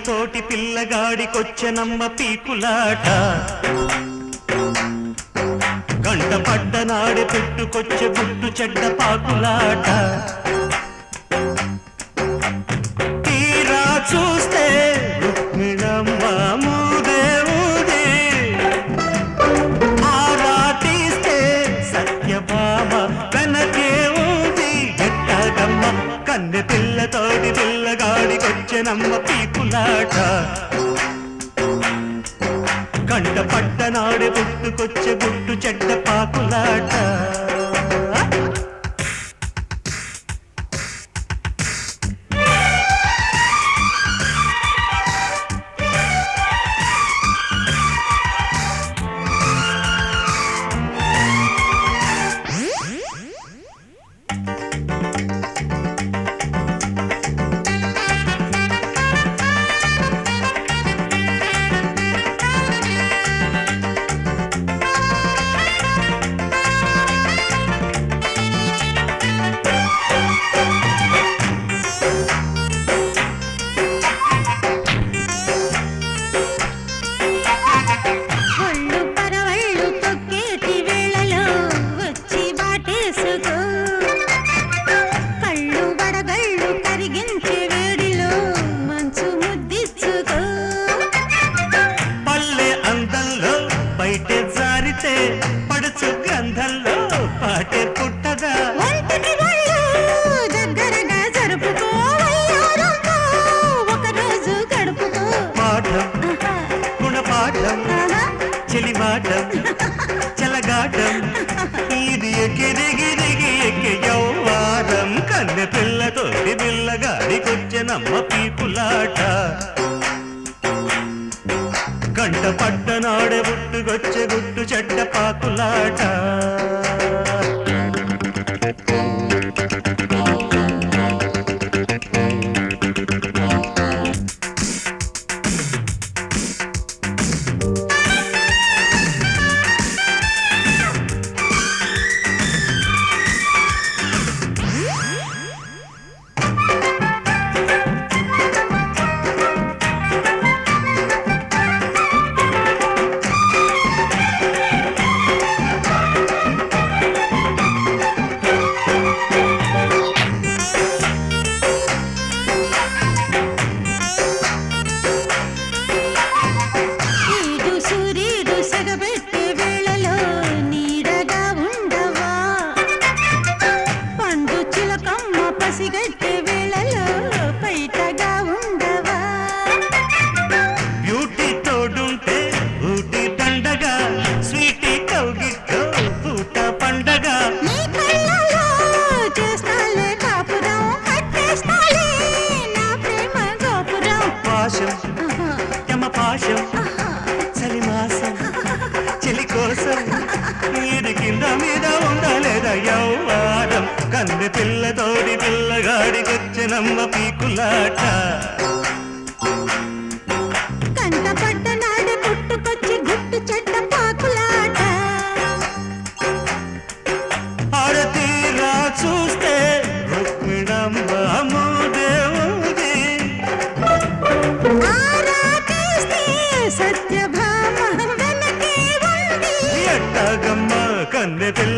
పిల్లతోటి పిల్లగాడికొచ్చెనమ్మ పీకులాట గంట పడ్డనాడే పుట్టుకొచ్చే పుట్టు చెడ్డ పాకులాట తీరా చూస్తే రుక్మిణమ్మ మూదే ఊదే ఆరా తీస్తే సత్యభామ వెనకే ఉంది ఎట్టగమ్మ కన్నె పిల్లతోటి పిల్లగాడికొచ్చెనమ్మ పీకులాట కంట పడ్డనాడు పుట్టుకొచ్చే గుట్టు చెడ్డ పాకులాట ఒళ్ళు పరవళ్ళు తొక్కేటి వేళలో వచ్చి బాటేసుకో కళ్ళు వడగళ్ళు కరిగించే వేడిలో మంచు ముద్దిచ్చుకో పల్లె అందంలో బయటే జారితే పడుచు గంధంలో పాటే పుట్టదా ఒంటికి ఒళ్ళు దగ్గరగా జరుపుకో వయ్యారంతో ఒకరోజు గడుపుకో పాఠం గుణపాఠం ఆహా. చెలిమాటం చెలగాటం ఇది ఎక్కిదిగి దిగి ఎక్కి యౌవారం కన్నె పిల్లతోటి పిల్లగాడికొచ్చెనమ్మ పీకులాట కంట పట్టనాడే పుట్టుకొచ్చే గుట్టు చెడ్డ పాకులాట ఈడు సూర్యుడు సగబెట్టే వేళలో నీడగా ఉండవా పండు చిలకమ్మ పసిగట్టే వేళలో బయటగా ఉండవా బ్యూటీ తోడుంటే ఊటి దండగా స్వీటీ కౌగిట్లో పూట పండగ నీ కళ్ళలో చేస్తాలే కాపురం కట్టేస్తాలే నా ప్రేమ గోపురం పాశం ఆహా, యమ పాశం ఆహా. చలిమాసం చెలి కోసం ఇది కింద మీద ఉండలేదా యౌవారం కన్నె పిల్లతోడి పిల్లగాడికొచ్చినమ్మ పీకులాట కంట పడ్డ నాడు పుట్టుకొచ్చి గుట్టు చెడ్డ పాకులాట ఆడతీరా చూస్తే రుక్మిణమ్మ దేవుడి ఆరా తీస్తే సత్యభామ వెనకే ఉంది ఎట్టగమ్మ కన్నె పిల్ల